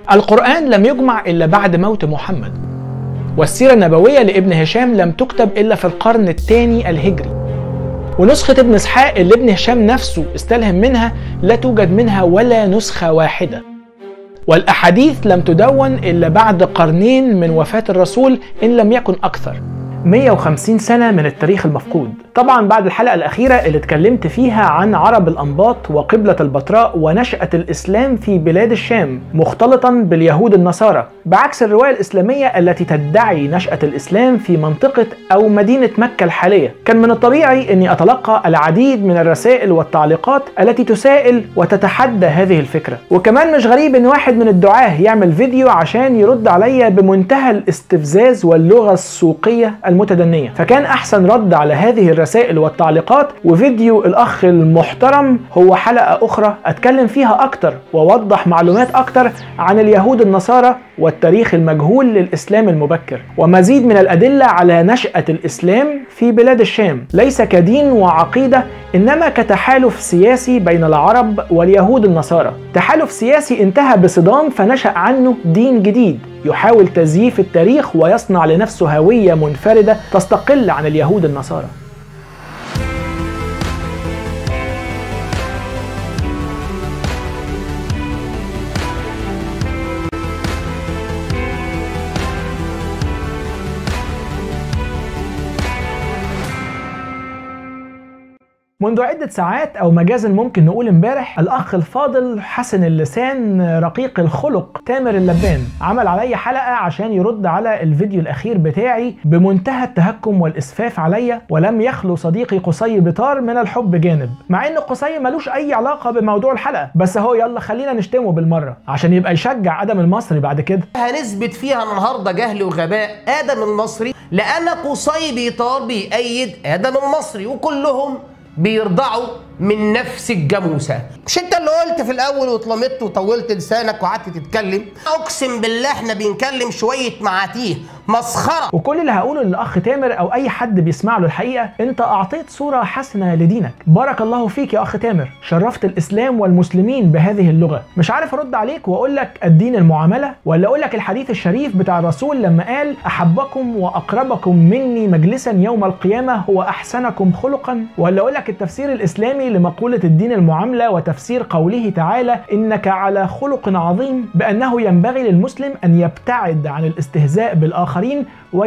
القرآن لم يجمع إلا بعد موت محمد والسيرة النبوية لابن هشام لم تكتب إلا في القرن الثاني الهجري ونسخة ابن اسحاق اللي ابن هشام نفسه استلهم منها لا توجد منها ولا نسخة واحدة والأحاديث لم تدون إلا بعد قرنين من وفاة الرسول إن لم يكن أكثر 150 سنة من التاريخ المفقود طبعا بعد الحلقة الأخيرة اللي اتكلمت فيها عن عرب الأنباط وقبلة البتراء ونشأة الإسلام في بلاد الشام مختلطا باليهود النصارى بعكس الرواية الإسلامية التي تدعي نشأة الإسلام في منطقة أو مدينة مكة الحالية كان من الطبيعي أني أتلقى العديد من الرسائل والتعليقات التي تسائل وتتحدى هذه الفكرة وكمان مش غريب أن واحد من الدعاة يعمل فيديو عشان يرد عليا بمنتهى الاستفزاز واللغة السوقية المتدنية فكان أحسن رد على هذه الرسائل والتعليقات وفيديو الأخ المحترم هو حلقة أخرى أتكلم فيها أكتر وأوضح معلومات أكتر عن اليهود النصارى والتاريخ المجهول للإسلام المبكر ومزيد من الأدلة على نشأة الإسلام في بلاد الشام ليس كدين وعقيدة إنما كتحالف سياسي بين العرب واليهود النصارى تحالف سياسي انتهى بصدام فنشأ عنه دين جديد يحاول تزييف التاريخ ويصنع لنفسه هوية منفردة تستقل عن اليهود النصارى منذ عدة ساعات أو مجازا ممكن نقول امبارح الأخ الفاضل حسن اللسان رقيق الخلق تامر اللبان عمل عليا حلقة عشان يرد على الفيديو الأخير بتاعي بمنتهى التهكم والإسفاف عليا ولم يخلو صديقي قصي بطار من الحب جانب مع إن قصي ملوش أي علاقة بموضوع الحلقة بس هو يلا خلينا نشتمه بالمرة عشان يبقى يشجع آدم المصري بعد كده هنثبت فيها النهارده جهل وغباء ادم المصري لان قصي بيطار بيأيد ادم المصري وكلهم بيرضعوا من نفس الجاموسه مش انت اللي قلت في الاول واتلمت وطولت لسانك وقعدت تتكلم اقسم بالله احنا بنكلم شويه معاتيه مسخره وكل اللي هقوله للاخ تامر او اي حد بيسمع له الحقيقه انت اعطيت صوره حسنه لدينك بارك الله فيك يا اخ تامر شرفت الاسلام والمسلمين بهذه اللغه مش عارف ارد عليك واقول لك الدين المعامله ولا اقول لك الحديث الشريف بتاع الرسول لما قال احبكم واقربكم مني مجلسا يوم القيامه هو احسنكم خلقا ولا اقول لك التفسير الاسلامي لمقوله الدين المعامله وتفسير قوله تعالى انك على خلق عظيم بانه ينبغي للمسلم ان يبتعد عن الاستهزاء بالاخر الآخرين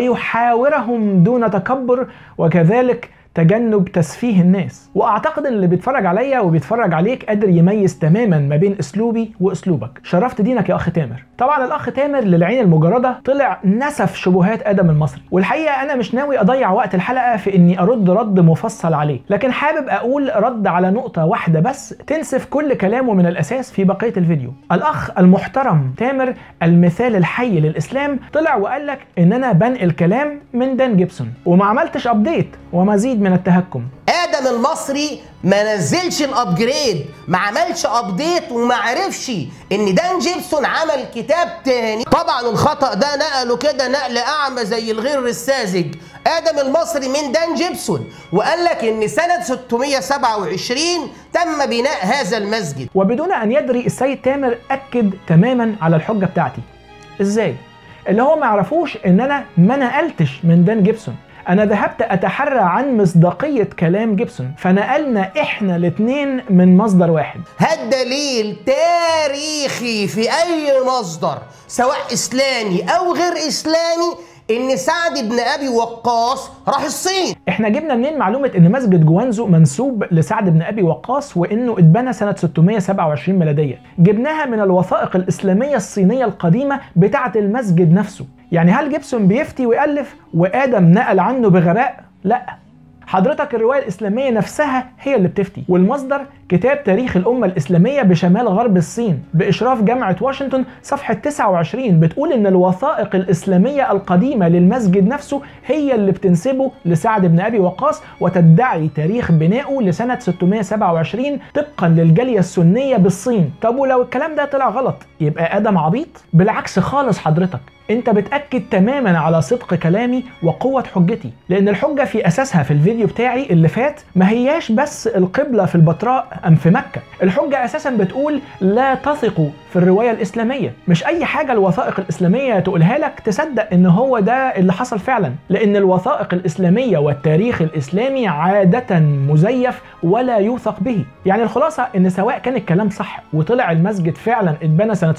ويحاورهم دون تكبر وكذلك تجنب تسفيه الناس واعتقد ان اللي بيتفرج عليا وبيتفرج عليك قادر يميز تماما ما بين اسلوبي واسلوبك شرفت دينك يا اخ تامر طبعا الاخ تامر للعين المجرده طلع نسف شبهات ادم المصري والحقيقه انا مش ناوي اضيع وقت الحلقه في اني ارد رد مفصل عليه لكن حابب اقول رد على نقطه واحده بس تنسف كل كلامه من الاساس في بقيه الفيديو الاخ المحترم تامر المثال الحي للاسلام طلع وقال لك ان انا بنقل كلام من دان جيبسون وما عملتش ابديت ومزيد من التهكم ادم المصري ما نزلش الابجريد ما عملش ابديت وما عرفش ان دان جيبسون عمل كتاب تاني طبعا الخطا ده نقله كده نقل اعمى زي الغير الساذج ادم المصري من دان جيبسون وقال لك ان سنه 627 تم بناء هذا المسجد وبدون ان يدري السيد تامر اكد تماما على الحجه بتاعتي ازاي اللي هو ما يعرفوش ان انا ما نقلتش من دان جيبسون انا ذهبت اتحرى عن مصداقيه كلام جيبسون فنقلنا احنا الاثنين من مصدر واحد هاد دليل تاريخي في اي مصدر سواء اسلامي او غير اسلامي ان سعد بن ابي وقاص راح الصين احنا جبنا منين معلومه ان مسجد جوانزو منسوب لسعد بن ابي وقاص وانه اتبنى سنه 627 ميلاديه جبناها من الوثائق الاسلاميه الصينيه القديمه بتاعه المسجد نفسه يعني هل جيبسون بيفتي ويألف وآدم نقل عنه بغباء؟ لا حضرتك الرواية الإسلامية نفسها هي اللي بتفتي والمصدر كتاب تاريخ الأمة الإسلامية بشمال غرب الصين بإشراف جامعة واشنطن صفحة 29 بتقول إن الوثائق الإسلامية القديمة للمسجد نفسه هي اللي بتنسبه لسعد بن أبي وقاص وتدعي تاريخ بنائه لسنة 627 طبقا للجالية السنية بالصين طب ولو الكلام ده طلع غلط يبقى آدم عبيط؟ بالعكس خالص حضرتك انت بتاكد تماما على صدق كلامي وقوه حجتي لان الحجه في اساسها في الفيديو بتاعي اللي فات ما هياش بس القبله في البتراء ام في مكه الحجه اساسا بتقول لا تثقوا في الروايه الاسلاميه مش اي حاجه الوثائق الاسلاميه تقولها لك تصدق ان هو ده اللي حصل فعلا لان الوثائق الاسلاميه والتاريخ الاسلامي عاده مزيف ولا يوثق به يعني الخلاصه ان سواء كان الكلام صح وطلع المسجد فعلا اتبنى سنه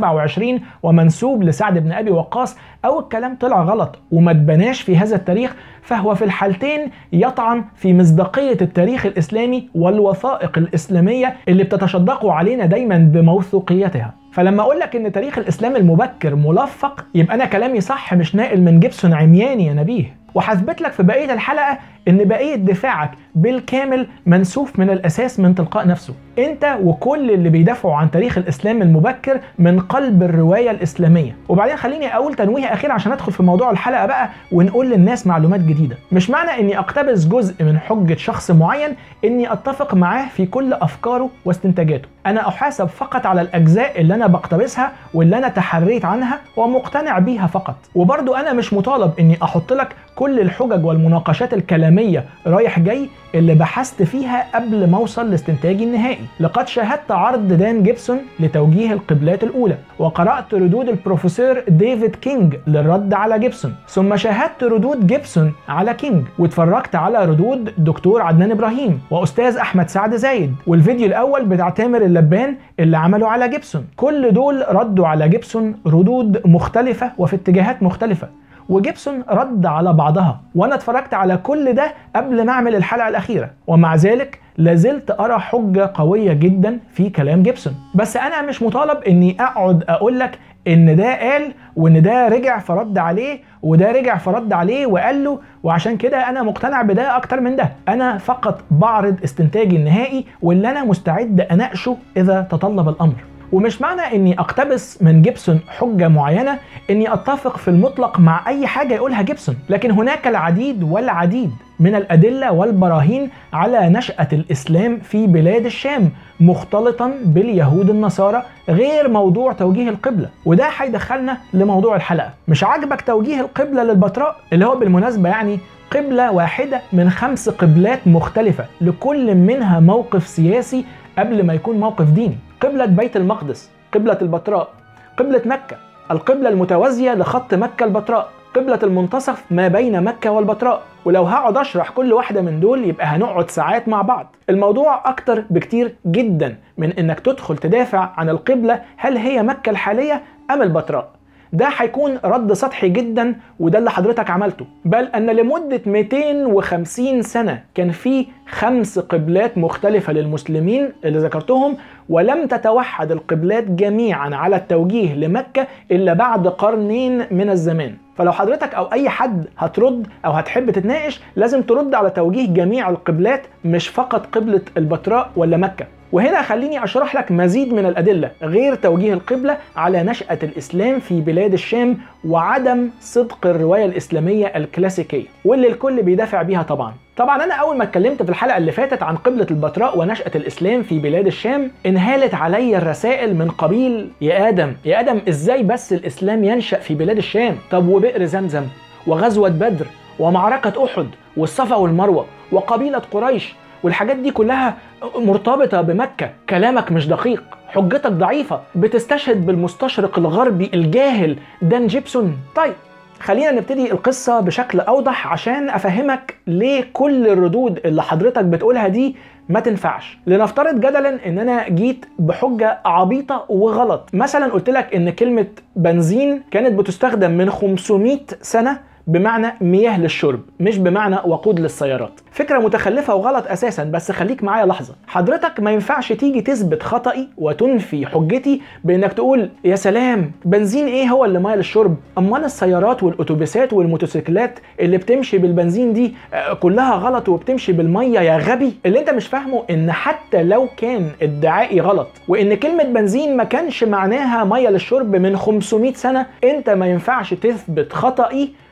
627 ومنسوب لسعد بن ابي وقاص او الكلام طلع غلط وما اتبناش في هذا التاريخ فهو في الحالتين يطعن في مصداقيه التاريخ الاسلامي والوثائق الاسلاميه اللي بتتشدقوا علينا دايما بموثوقيتها فلما اقول لك ان تاريخ الاسلام المبكر ملفق يبقى انا كلامي صح مش ناقل من جيبسون عمياني يا نبيه وهثبت لك في بقيه الحلقه ان بقيه دفاعك بالكامل منسوف من الاساس من تلقاء نفسه انت وكل اللي بيدافعوا عن تاريخ الاسلام المبكر من قلب الروايه الاسلاميه وبعدين خليني اقول تنويه اخير عشان ادخل في موضوع الحلقه بقى ونقول للناس معلومات جديده مش معنى اني اقتبس جزء من حجه شخص معين اني اتفق معاه في كل افكاره واستنتاجاته انا احاسب فقط على الاجزاء اللي انا بقتبسها واللي انا تحريت عنها ومقتنع بيها فقط وبرضو انا مش مطالب اني احط لك كل الحجج والمناقشات الكلاميه رايح جاي اللي بحثت فيها قبل ما اوصل لاستنتاجي النهائي لقد شاهدت عرض دان جيبسون لتوجيه القبلات الاولى وقرات ردود البروفيسور ديفيد كينج للرد على جيبسون ثم شاهدت ردود جيبسون على كينج واتفرجت على ردود دكتور عدنان ابراهيم واستاذ احمد سعد زايد والفيديو الاول بتاع تامر اللبان اللي عمله على جيبسون كل دول ردوا على جيبسون ردود مختلفه وفي اتجاهات مختلفه وجيبسون رد على بعضها وانا اتفرجت على كل ده قبل ما اعمل الحلقه الاخيره ومع ذلك لازلت ارى حجه قويه جدا في كلام جيبسون بس انا مش مطالب اني اقعد اقول لك ان ده قال وان ده رجع فرد عليه وده رجع فرد عليه وقال له وعشان كده انا مقتنع بده اكتر من ده انا فقط بعرض استنتاجي النهائي واللي انا مستعد اناقشه اذا تطلب الامر ومش معنى اني اقتبس من جيبسون حجه معينه اني اتفق في المطلق مع اي حاجه يقولها جيبسون لكن هناك العديد والعديد من الادله والبراهين على نشاه الاسلام في بلاد الشام مختلطا باليهود النصارى غير موضوع توجيه القبله وده هيدخلنا لموضوع الحلقه مش عاجبك توجيه القبله للبتراء اللي هو بالمناسبه يعني قبله واحده من خمس قبلات مختلفه لكل منها موقف سياسي قبل ما يكون موقف ديني قبلة بيت المقدس قبلة البتراء قبلة مكة القبلة المتوازية لخط مكة البتراء قبلة المنتصف ما بين مكة والبتراء ولو هقعد اشرح كل واحدة من دول يبقى هنقعد ساعات مع بعض الموضوع اكتر بكتير جدا من انك تدخل تدافع عن القبلة هل هي مكة الحالية ام البتراء ده هيكون رد سطحي جدا وده اللي حضرتك عملته بل ان لمدة 250 سنة كان في خمس قبلات مختلفة للمسلمين اللي ذكرتهم ولم تتوحد القبلات جميعا على التوجيه لمكة الا بعد قرنين من الزمان فلو حضرتك او اي حد هترد او هتحب تتناقش لازم ترد على توجيه جميع القبلات مش فقط قبلة البتراء ولا مكة وهنا خليني اشرح لك مزيد من الادله غير توجيه القبله على نشاه الاسلام في بلاد الشام وعدم صدق الروايه الاسلاميه الكلاسيكيه واللي الكل بيدافع بيها طبعا طبعا انا اول ما اتكلمت في الحلقه اللي فاتت عن قبله البتراء ونشاه الاسلام في بلاد الشام انهالت علي الرسائل من قبيل يا ادم يا ادم ازاي بس الاسلام ينشا في بلاد الشام طب وبئر زمزم وغزوه بدر ومعركه احد والصفا والمروه وقبيله قريش والحاجات دي كلها مرتبطة بمكة كلامك مش دقيق حجتك ضعيفة بتستشهد بالمستشرق الغربي الجاهل دان جيبسون طيب خلينا نبتدي القصة بشكل أوضح عشان أفهمك ليه كل الردود اللي حضرتك بتقولها دي ما تنفعش لنفترض جدلا ان انا جيت بحجة عبيطة وغلط مثلا قلت لك ان كلمة بنزين كانت بتستخدم من 500 سنة بمعنى مياه للشرب مش بمعنى وقود للسيارات فكرة متخلفة وغلط أساسا بس خليك معايا لحظة حضرتك ما ينفعش تيجي تثبت خطأي وتنفي حجتي بإنك تقول يا سلام بنزين إيه هو اللي مياه للشرب أمال السيارات والأتوبيسات والموتوسيكلات اللي بتمشي بالبنزين دي كلها غلط وبتمشي بالمية يا غبي اللي انت مش فاهمه ان حتى لو كان ادعائي غلط وان كلمة بنزين ما كانش معناها مية للشرب من 500 سنة انت ما ينفعش تثبت خطأي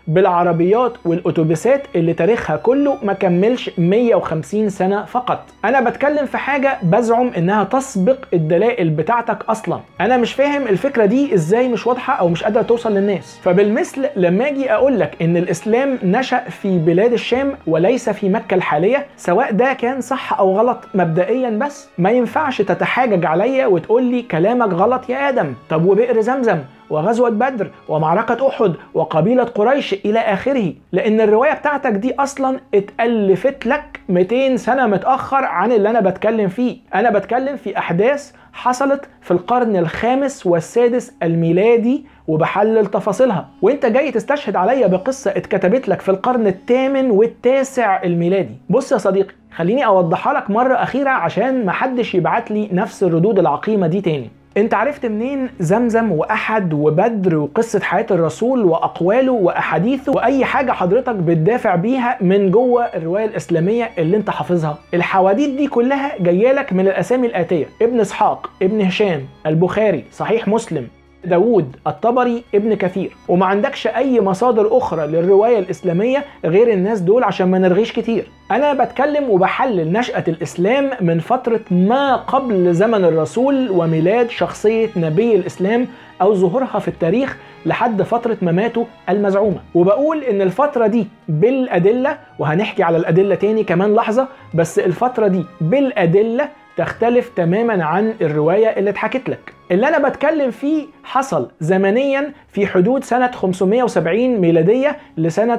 بالعربيات والاتوبيسات اللي تاريخها كله ما كملش 150 سنه فقط انا بتكلم في حاجه بزعم انها تسبق الدلائل بتاعتك اصلا انا مش فاهم الفكره دي ازاي مش واضحه او مش قادره توصل للناس فبالمثل لما اجي اقول لك ان الاسلام نشا في بلاد الشام وليس في مكه الحاليه سواء ده كان صح او غلط مبدئيا بس ما ينفعش تتحاجج عليا وتقول لي كلامك غلط يا ادم طب وبئر زمزم وغزوة بدر ومعركة أحد وقبيلة قريش إلى آخره لأن الرواية بتاعتك دي أصلا اتألفت لك 200 سنة متأخر عن اللي أنا بتكلم فيه أنا بتكلم في أحداث حصلت في القرن الخامس والسادس الميلادي وبحلل تفاصيلها وانت جاي تستشهد عليا بقصة اتكتبت لك في القرن الثامن والتاسع الميلادي بص يا صديقي خليني اوضحها لك مرة اخيرة عشان محدش يبعت لي نفس الردود العقيمة دي تاني انت عرفت منين زمزم واحد وبدر وقصه حياه الرسول واقواله واحاديثه واي حاجه حضرتك بتدافع بيها من جوه الروايه الاسلاميه اللي انت حافظها الحواديت دي كلها جايه لك من الاسامي الاتيه ابن اسحاق ابن هشام البخاري صحيح مسلم داوود الطبري ابن كثير وما عندكش اي مصادر اخرى للروايه الاسلاميه غير الناس دول عشان ما نرغيش كتير انا بتكلم وبحلل نشاه الاسلام من فتره ما قبل زمن الرسول وميلاد شخصيه نبي الاسلام او ظهورها في التاريخ لحد فتره مماته المزعومه وبقول ان الفتره دي بالادله وهنحكي على الادله تاني كمان لحظه بس الفتره دي بالادله تختلف تماما عن الروايه اللي اتحكت لك اللي انا بتكلم فيه حصل زمنيا في حدود سنة 570 ميلادية لسنة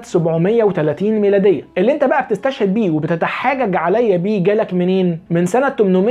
730 ميلادية اللي انت بقى بتستشهد بيه وبتتحاجج عليا بيه جالك منين؟ من سنة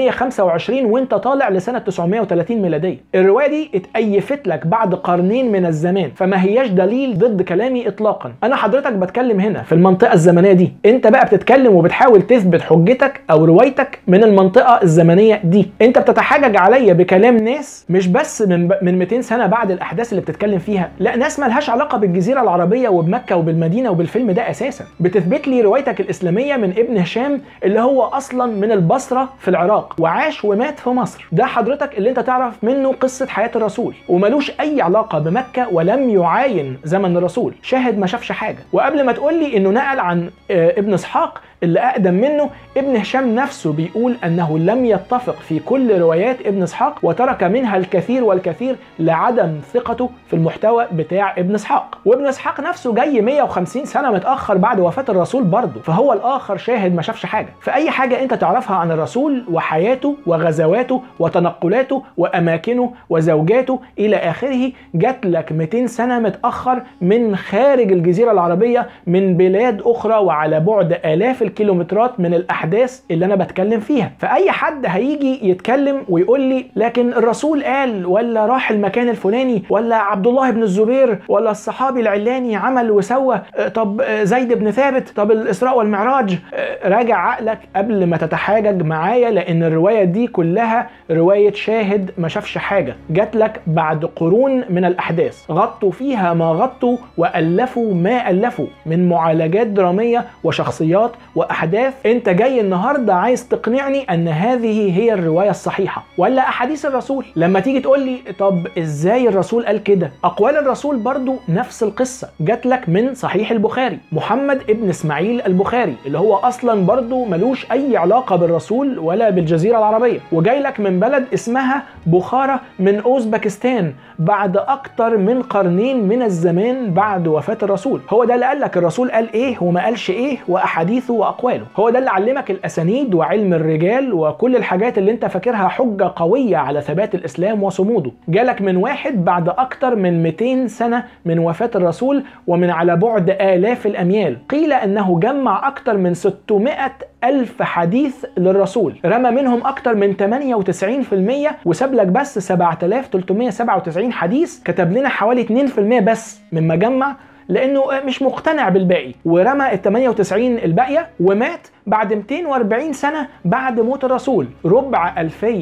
825 وانت طالع لسنة 930 ميلادية الرواية دي اتأيفت لك بعد قرنين من الزمان فما هياش دليل ضد كلامي اطلاقا انا حضرتك بتكلم هنا في المنطقة الزمنية دي انت بقى بتتكلم وبتحاول تثبت حجتك او روايتك من المنطقة الزمنية دي انت بتتحجج عليا بكلام ناس مش بس من من 200 سنه بعد الاحداث اللي بتتكلم فيها لا ناس مالهاش علاقه بالجزيره العربيه وبمكه وبالمدينه وبالفيلم ده اساسا بتثبت لي روايتك الاسلاميه من ابن هشام اللي هو اصلا من البصره في العراق وعاش ومات في مصر ده حضرتك اللي انت تعرف منه قصه حياه الرسول وملوش اي علاقه بمكه ولم يعاين زمن الرسول شاهد ما شافش حاجه وقبل ما تقول لي انه نقل عن ابن اسحاق اللي أقدم منه ابن هشام نفسه بيقول أنه لم يتفق في كل روايات ابن إسحاق وترك منها الكثير والكثير لعدم ثقته في المحتوى بتاع ابن إسحاق وابن إسحاق نفسه جاي 150 سنة متأخر بعد وفاة الرسول برضه فهو الآخر شاهد ما شافش حاجة فأي حاجة أنت تعرفها عن الرسول وحياته وغزواته وتنقلاته وأماكنه وزوجاته إلى آخره جات لك 200 سنة متأخر من خارج الجزيرة العربية من بلاد أخرى وعلى بعد آلاف الكيلومترات من الاحداث اللي انا بتكلم فيها فاي حد هيجي يتكلم ويقول لي لكن الرسول قال ولا راح المكان الفلاني ولا عبد الله بن الزبير ولا الصحابي العلاني عمل وسوى طب زيد بن ثابت طب الاسراء والمعراج راجع عقلك قبل ما تتحاجج معايا لان الروايه دي كلها روايه شاهد ما شافش حاجه جات لك بعد قرون من الاحداث غطوا فيها ما غطوا والفوا ما الفوا من معالجات دراميه وشخصيات واحداث انت جاي النهارده عايز تقنعني ان هذه هي الروايه الصحيحه ولا احاديث الرسول لما تيجي تقول لي طب ازاي الرسول قال كده اقوال الرسول برضو نفس القصه جات لك من صحيح البخاري محمد ابن اسماعيل البخاري اللي هو اصلا برضو ملوش اي علاقه بالرسول ولا بالجزيره العربيه وجاي لك من بلد اسمها بخارى من اوزبكستان بعد اكتر من قرنين من الزمان بعد وفاه الرسول هو ده اللي قال لك الرسول قال ايه وما قالش ايه واحاديثه واقواله هو ده اللي علمك الاسانيد وعلم الرجال وكل الحاجات اللي انت فاكرها حجه قويه على ثبات الاسلام وصموده جالك من واحد بعد اكتر من 200 سنه من وفاه الرسول ومن على بعد الاف الاميال قيل انه جمع اكتر من 600 ألف حديث للرسول رمى منهم أكتر من 98% وساب لك بس 7397 حديث كتب لنا حوالي 2% بس من مجمع لانه مش مقتنع بالباقي ورمى ال 98 الباقيه ومات بعد 240 سنه بعد موت الرسول ربع الفيه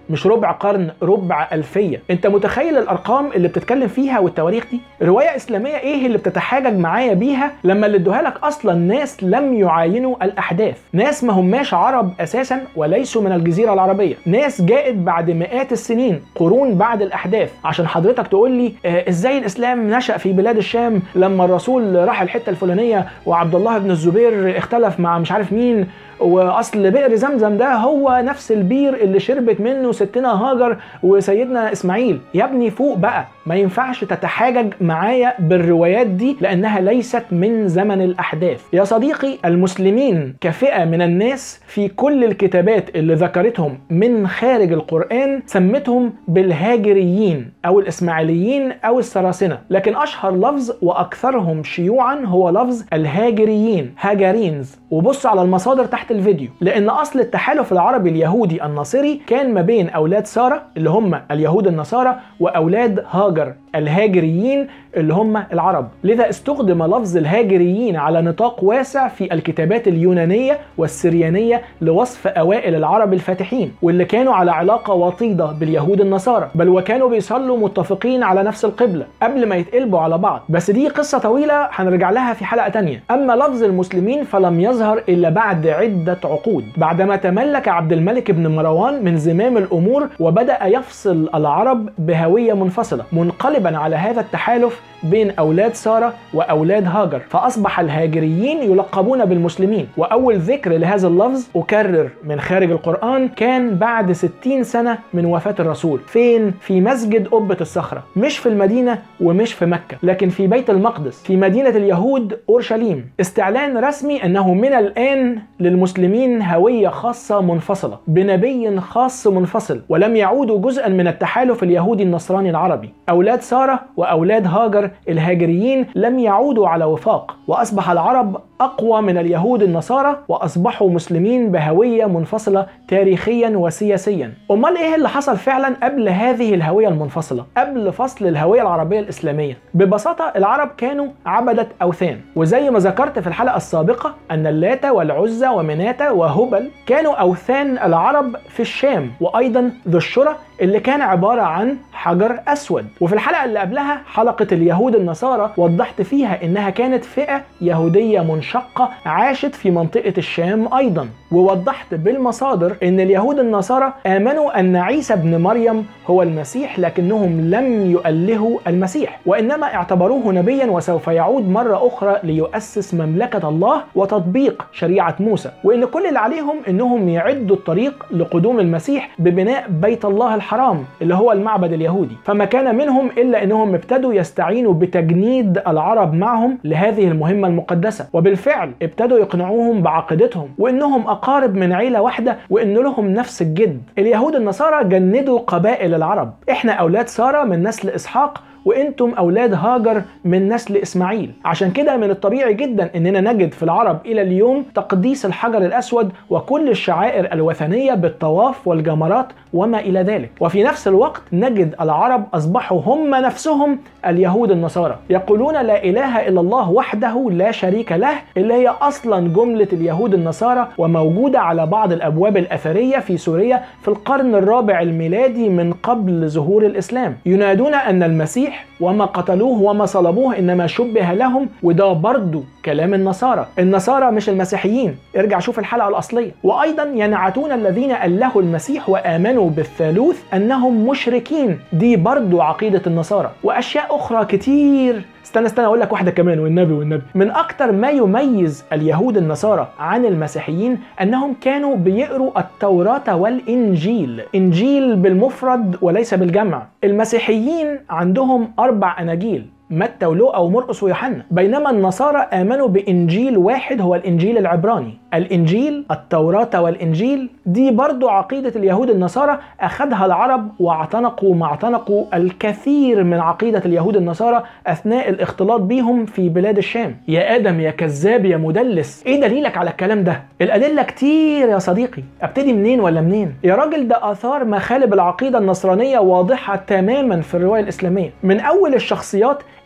مش ربع قرن ربع ألفية انت متخيل الارقام اللي بتتكلم فيها والتواريخ دي رواية اسلامية ايه اللي بتتحاجج معايا بيها لما اللي ادوها لك اصلا ناس لم يعاينوا الاحداث ناس ما هماش عرب اساسا وليسوا من الجزيرة العربية ناس جاءت بعد مئات السنين قرون بعد الاحداث عشان حضرتك تقول لي آه ازاي الاسلام نشأ في بلاد الشام لما الرسول راح الحتة الفلانية وعبد الله بن الزبير اختلف مع مش عارف مين واصل بئر زمزم ده هو نفس البير اللي شربت منه ستنا هاجر وسيدنا اسماعيل يا ابني فوق بقى ما ينفعش تتحاجج معايا بالروايات دي لانها ليست من زمن الاحداث يا صديقي المسلمين كفئه من الناس في كل الكتابات اللي ذكرتهم من خارج القران سمتهم بالهاجريين او الاسماعيليين او السراسنه لكن اشهر لفظ واكثرهم شيوعا هو لفظ الهاجريين هاجرينز وبص على المصادر تحت الفيديو لان اصل التحالف العربي اليهودي الناصري كان ما بين اولاد ساره اللي هم اليهود النصارى واولاد هاجر الهاجريين اللي هم العرب لذا استخدم لفظ الهاجريين على نطاق واسع في الكتابات اليونانية والسريانية لوصف أوائل العرب الفاتحين واللي كانوا على علاقة وطيدة باليهود النصارى بل وكانوا بيصلوا متفقين على نفس القبلة قبل ما يتقلبوا على بعض بس دي قصة طويلة هنرجع لها في حلقة تانية أما لفظ المسلمين فلم يظهر إلا بعد عدة عقود بعدما تملك عبد الملك بن مروان من زمام الأمور وبدأ يفصل العرب بهوية منفصلة منقلبا على هذا التحالف بين أولاد سارة وأولاد هاجر فأصبح الهاجريين يلقبون بالمسلمين وأول ذكر لهذا اللفظ أكرر من خارج القرآن كان بعد 60 سنة من وفاة الرسول فين؟ في مسجد قبة الصخرة مش في المدينة ومش في مكة لكن في بيت المقدس في مدينة اليهود أورشليم استعلان رسمي أنه من الآن للمسلمين هوية خاصة منفصلة بنبي خاص منفصل ولم يعودوا جزءا من التحالف اليهودي النصراني العربي أولاد سارة وأولاد هاجر الهاجريين لم يعودوا على وفاق واصبح العرب اقوى من اليهود النصارى واصبحوا مسلمين بهويه منفصله تاريخيا وسياسيا. امال ايه اللي حصل فعلا قبل هذه الهويه المنفصله؟ قبل فصل الهويه العربيه الاسلاميه. ببساطه العرب كانوا عبده اوثان، وزي ما ذكرت في الحلقه السابقه ان اللات والعزى ومناته وهبل كانوا اوثان العرب في الشام، وايضا ذو الشرى اللي كان عباره عن حجر اسود. وفي الحلقه اللي قبلها حلقه اليهود النصارى وضحت فيها انها كانت فئه يهوديه منشقه عاشت في منطقه الشام ايضا ووضحت بالمصادر ان اليهود النصارى امنوا ان عيسى ابن مريم هو المسيح لكنهم لم يؤلهوا المسيح وانما اعتبروه نبيا وسوف يعود مره اخرى ليؤسس مملكه الله وتطبيق شريعه موسى وان كل اللي عليهم انهم يعدوا الطريق لقدوم المسيح ببناء بيت الله الحرام اللي هو المعبد اليهودي فما كان منهم الا انهم ابتدوا يستعينوا بتجنيد العرب معهم لهذه المهمه المقدسه وبالفعل ابتدوا يقنعوهم بعقيدتهم وانهم اقارب من عيله واحده وان لهم نفس الجد اليهود النصارى جندوا قبائل العرب احنا اولاد ساره من نسل اسحاق وانتم اولاد هاجر من نسل اسماعيل عشان كده من الطبيعي جدا اننا نجد في العرب الى اليوم تقديس الحجر الاسود وكل الشعائر الوثنيه بالطواف والجمرات وما الى ذلك وفي نفس الوقت نجد العرب اصبحوا هم نفسهم اليهود النصارى يقولون لا اله الا الله وحده لا شريك له اللي هي اصلا جمله اليهود النصارى وموجوده على بعض الابواب الاثريه في سوريا في القرن الرابع الميلادي من قبل ظهور الاسلام ينادون ان المسيح وما قتلوه وما صلبوه انما شبه لهم وده برضه كلام النصارى النصارى مش المسيحيين ارجع شوف الحلقه الاصليه وايضا ينعتون الذين الهوا المسيح وامنوا بالثالوث انهم مشركين دي برضه عقيده النصارى واشياء اخرى كتير استنى استنى اقول لك واحده كمان والنبي والنبي من اكتر ما يميز اليهود النصارى عن المسيحيين انهم كانوا بيقروا التوراه والانجيل انجيل بالمفرد وليس بالجمع المسيحيين عندهم اربع اناجيل متى ولوقا ومرقس ويوحنا بينما النصارى امنوا بانجيل واحد هو الانجيل العبراني الانجيل التوراه والانجيل دي برضو عقيده اليهود النصارى اخذها العرب واعتنقوا ما اعتنقوا الكثير من عقيده اليهود النصارى اثناء الاختلاط بيهم في بلاد الشام يا ادم يا كذاب يا مدلس ايه دليلك على الكلام ده الادله كتير يا صديقي ابتدي منين ولا منين يا راجل ده اثار مخالب العقيده النصرانيه واضحه تماما في الروايه الاسلاميه من اول الشخصيات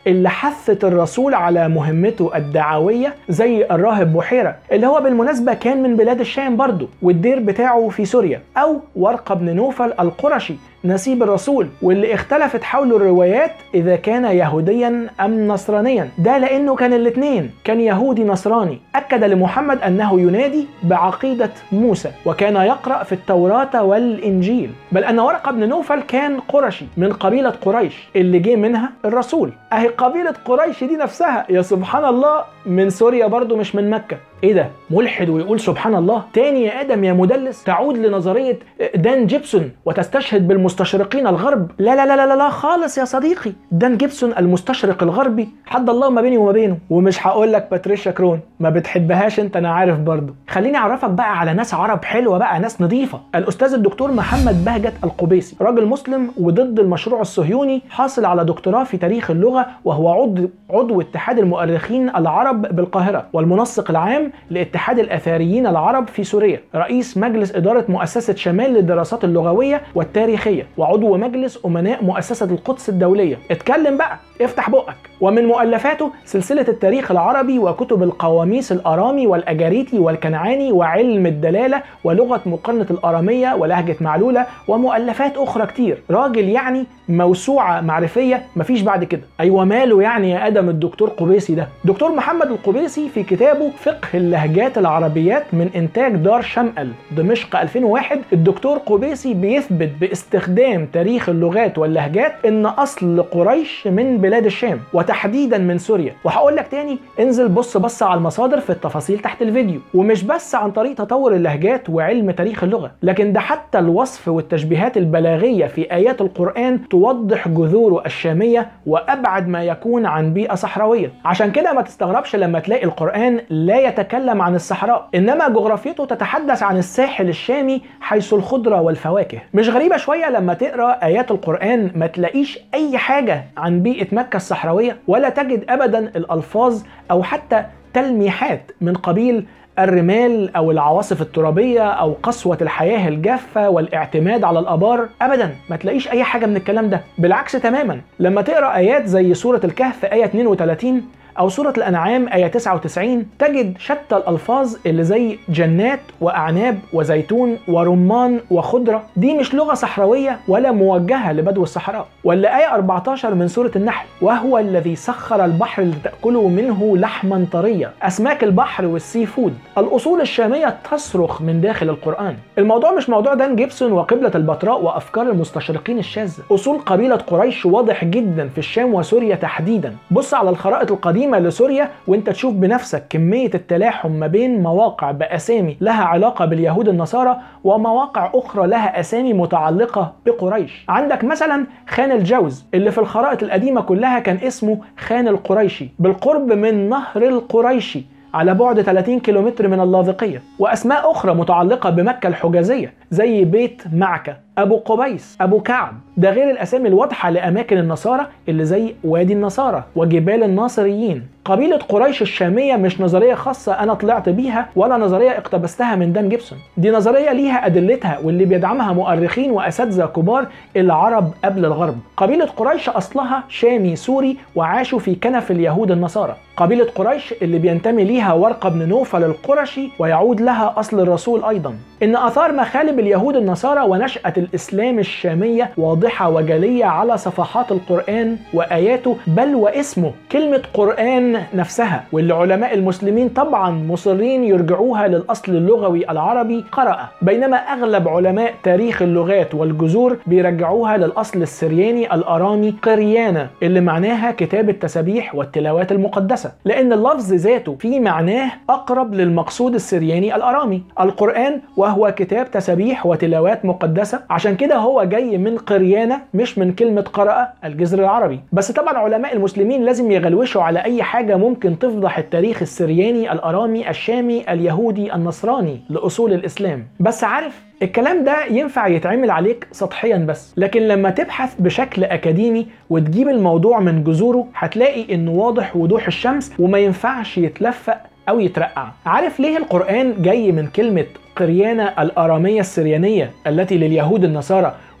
اللي حثت الرسول على مهمته الدعوية زي الراهب بحيرة اللي هو بالمناسبة كان من بلاد الشام برضه والدير بتاعه في سوريا أو ورقة بن نوفل القرشي نسيب الرسول واللي اختلفت حوله الروايات اذا كان يهوديا ام نصرانيا ده لانه كان الاثنين كان يهودي نصراني اكد لمحمد انه ينادي بعقيده موسى وكان يقرا في التوراه والانجيل بل ان ورقه بن نوفل كان قرشي من قبيله قريش اللي جه منها الرسول اهي قبيله قريش دي نفسها يا سبحان الله من سوريا برضو مش من مكه ايه ده ملحد ويقول سبحان الله تاني يا ادم يا مدلس تعود لنظريه دان جيبسون وتستشهد بالمستشرقين الغرب لا لا لا لا لا خالص يا صديقي دان جيبسون المستشرق الغربي حد الله ما بيني وما بينه ومش هقول لك باتريشيا كرون ما بتحبهاش انت انا عارف برضه خليني اعرفك بقى على ناس عرب حلوه بقى ناس نظيفه الاستاذ الدكتور محمد بهجت القبيسي راجل مسلم وضد المشروع الصهيوني حاصل على دكتوراه في تاريخ اللغه وهو عضو عضو اتحاد المؤرخين العرب بالقاهره والمنسق العام لاتحاد الاثاريين العرب في سوريا رئيس مجلس اداره مؤسسه شمال للدراسات اللغويه والتاريخيه وعضو مجلس امناء مؤسسه القدس الدوليه اتكلم بقى افتح بقك ومن مؤلفاته سلسله التاريخ العربي وكتب القواميس الارامي والاجاريتي والكنعاني وعلم الدلاله ولغه مقارنه الاراميه ولهجه معلوله ومؤلفات اخرى كتير راجل يعني موسوعه معرفيه مفيش بعد كده ايوه ماله يعني يا ادم الدكتور قبيسي ده دكتور محمد القبيسي في كتابه فقه اللهجات العربيات من انتاج دار شمقل دمشق 2001 الدكتور قبيسي بيثبت باستخدام تاريخ اللغات واللهجات ان اصل قريش من بلاد الشام وتحديدا من سوريا وهقول لك تاني انزل بص بص على المصادر في التفاصيل تحت الفيديو ومش بس عن طريق تطور اللهجات وعلم تاريخ اللغه لكن ده حتى الوصف والتشبيهات البلاغيه في ايات القران توضح جذوره الشاميه وابعد ما يكون عن بيئه صحراويه عشان كده ما تستغربش لما تلاقي القران لا يتكلم عن الصحراء انما جغرافيته تتحدث عن الساحل الشامي حيث الخضره والفواكه مش غريبه شويه لما تقرا ايات القران ما تلاقيش اي حاجه عن بيئه مكه الصحراويه ولا تجد ابدا الالفاظ او حتى تلميحات من قبيل الرمال او العواصف الترابيه او قسوه الحياه الجافه والاعتماد على الابار ابدا ما تلاقيش اي حاجه من الكلام ده بالعكس تماما لما تقرا ايات زي سوره الكهف ايه 32 أو سورة الأنعام آية 99 تجد شتى الألفاظ اللي زي جنات وأعناب وزيتون ورمان وخضرة دي مش لغة صحراوية ولا موجهة لبدو الصحراء ولا آية 14 من سورة النحل وهو الذي سخر البحر لتأكلوا منه لحما طريا أسماك البحر والسي فود الأصول الشامية تصرخ من داخل القرآن الموضوع مش موضوع دان جيبسون وقبلة البتراء وأفكار المستشرقين الشاذة أصول قبيلة قريش واضح جدا في الشام وسوريا تحديدا بص على الخرائط القديمة قديمة لسوريا وانت تشوف بنفسك كمية التلاحم ما بين مواقع بأسامي لها علاقة باليهود النصارى ومواقع أخرى لها أسامي متعلقة بقريش عندك مثلا خان الجوز اللي في الخرائط القديمة كلها كان اسمه خان القريشي بالقرب من نهر القريشي على بعد 30 كيلومتر من اللاذقية وأسماء أخرى متعلقة بمكة الحجازية زي بيت معكة أبو قبيس أبو كعب ده غير الأسامي الواضحة لأماكن النصارى اللي زي وادي النصارى وجبال الناصريين قبيلة قريش الشامية مش نظرية خاصة أنا طلعت بيها ولا نظرية اقتبستها من دان جيبسون دي نظرية ليها أدلتها واللي بيدعمها مؤرخين وأساتذة كبار العرب قبل الغرب قبيلة قريش أصلها شامي سوري وعاشوا في كنف اليهود النصارى قبيلة قريش اللي بينتمي ليها ورقة بن نوفل القرشي ويعود لها أصل الرسول أيضا إن آثار مخالب اليهود النصارى ونشأة الإسلام الشامية واضحة وجلية على صفحات القرآن وآياته بل واسمه كلمة قرآن نفسها واللي علماء المسلمين طبعا مصرين يرجعوها للأصل اللغوي العربي قرأ بينما أغلب علماء تاريخ اللغات والجذور بيرجعوها للأصل السرياني الأرامي قريانة اللي معناها كتاب التسابيح والتلاوات المقدسة لأن اللفظ ذاته في معناه أقرب للمقصود السرياني الأرامي القرآن وهو كتاب تسابيح وتلاوات مقدسة عشان كده هو جاي من قريانة مش من كلمة قرأ الجذر العربي بس طبعا علماء المسلمين لازم يغلوشوا على أي حاجة ممكن تفضح التاريخ السرياني الأرامي الشامي اليهودي النصراني لأصول الإسلام بس عارف الكلام ده ينفع يتعمل عليك سطحيا بس لكن لما تبحث بشكل اكاديمي وتجيب الموضوع من جذوره هتلاقي انه واضح وضوح الشمس وما ينفعش يتلفق او يترقع عارف ليه القران جاي من كلمه قريانه الاراميه السريانيه التي لليهود النصارى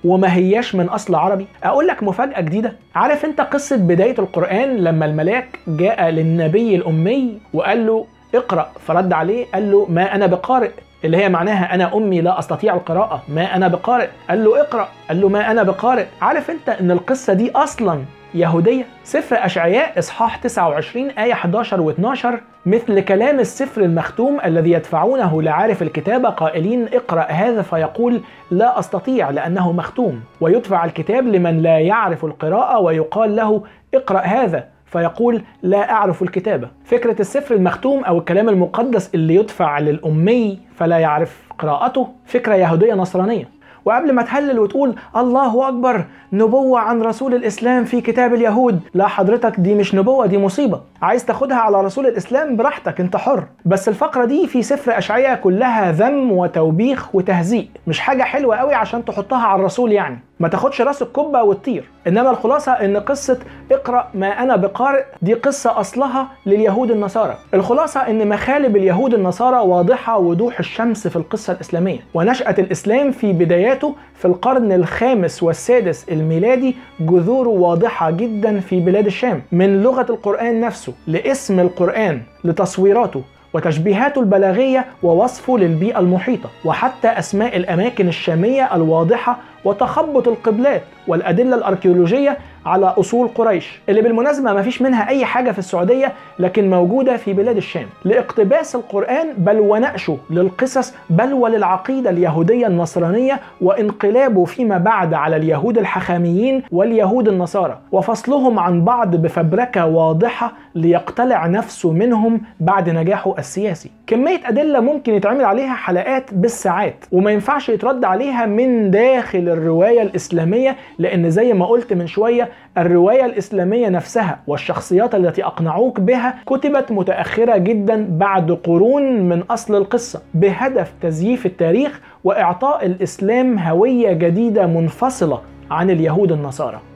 وما هياش من اصل عربي اقول لك مفاجاه جديده عارف انت قصه بدايه القران لما الملاك جاء للنبي الامي وقال له اقرا فرد عليه قال له ما انا بقارئ اللي هي معناها انا امي لا استطيع القراءه ما انا بقارئ قال له اقرا قال له ما انا بقارئ عارف انت ان القصه دي اصلا يهودية سفر أشعياء إصحاح 29 آية 11 و12 مثل كلام السفر المختوم الذي يدفعونه لعارف الكتابة قائلين اقرأ هذا فيقول لا أستطيع لأنه مختوم ويدفع الكتاب لمن لا يعرف القراءة ويقال له اقرأ هذا فيقول لا أعرف الكتابة فكرة السفر المختوم أو الكلام المقدس اللي يدفع للأمي فلا يعرف قراءته فكرة يهودية نصرانية وقبل ما تهلل وتقول الله اكبر نبوه عن رسول الاسلام في كتاب اليهود لا حضرتك دي مش نبوه دي مصيبه عايز تاخدها على رسول الاسلام براحتك انت حر بس الفقره دي في سفر اشعياء كلها ذم وتوبيخ وتهزيء مش حاجه حلوه قوي عشان تحطها على الرسول يعني ما تاخدش راس الكبه وتطير انما الخلاصه ان قصه اقرا ما انا بقارئ دي قصه اصلها لليهود النصارى الخلاصه ان مخالب اليهود النصارى واضحه وضوح الشمس في القصه الاسلاميه ونشاه الاسلام في بداياته في القرن الخامس والسادس الميلادي جذوره واضحه جدا في بلاد الشام من لغه القران نفسه لاسم القران لتصويراته وتشبيهاته البلاغيه ووصفه للبيئه المحيطه وحتى اسماء الاماكن الشاميه الواضحه وتخبط القبلات والادله الاركيولوجيه على اصول قريش اللي بالمناسبه ما فيش منها اي حاجه في السعوديه لكن موجوده في بلاد الشام لاقتباس القران بل ونقشه للقصص بل وللعقيده اليهوديه النصرانيه وانقلابه فيما بعد على اليهود الحخاميين واليهود النصارى وفصلهم عن بعض بفبركه واضحه ليقتلع نفسه منهم بعد نجاحه السياسي كميه ادله ممكن يتعمل عليها حلقات بالساعات وما ينفعش يترد عليها من داخل الروايه الاسلاميه لان زي ما قلت من شويه الروايه الاسلاميه نفسها والشخصيات التي اقنعوك بها كتبت متاخره جدا بعد قرون من اصل القصه بهدف تزييف التاريخ واعطاء الاسلام هويه جديده منفصله عن اليهود النصارى